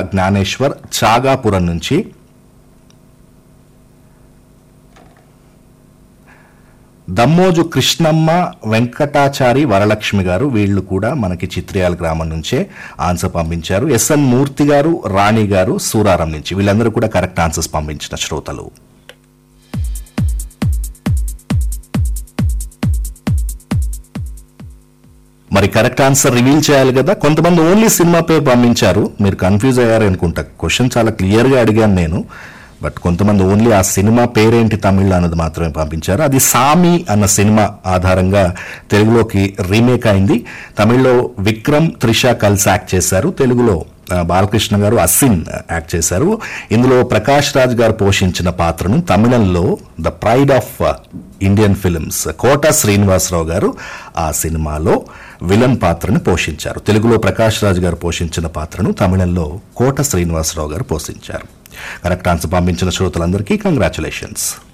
జ్ఞానేశ్వర్ చాగాపురం నుంచి దమ్మోజు కృష్ణమ్మ వెంకటాచారి వరలక్ష్మి గారు వీళ్ళు కూడా మనకి చిత్రియాల గ్రామం నుంచే ఆన్సర్ పంపించారు ఎస్ఎన్ మూర్తి గారు రాణి గారు సూరారం నుంచి వీళ్ళందరూ కూడా కరెక్ట్ ఆన్సర్స్ పంపించిన శ్రోతలు మరి కరెక్ట్ ఆన్సర్ రివీల్ చేయాలి కదా కొంతమంది ఓన్లీ సినిమా పేరు పంపించారు మీరు కన్ఫ్యూజ్ అయ్యారు అనుకుంటా క్వశ్చన్ చాలా క్లియర్ గా అడిగాను నేను బట్ కొంతమంది ఓన్లీ ఆ సినిమా పేరేంటి తమిళ్ అన్నది మాత్రమే పంపించారు అది సామి అన్న సినిమా ఆధారంగా తెలుగులోకి రీమేక్ అయింది తమిళ్లో విక్రమ్ త్రిష కలిసి యాక్ట్ చేశారు తెలుగులో ఆ, బాలకృష్ణ గారు అసిన్ యాక్ట్ చేశారు ఇందులో ప్రకాష్ రాజ్ గారు పోషించిన పాత్రను తమిళంలో the pride of Indian films Kota Srinivasarao garu ఆ సినిమాలో విలన్ పాత్రను పోషించారు తెలుగులో ప్రకాష్ రాజ్ గారు పోషించిన పాత్రను తమిళంలో కోట శ్రీనివాసరావు గారు పోషించారు కరెక్ట్ ఆన్సర్ పంపించిన శ్రోతలందరికీ కంగ్రాచులేషన్స్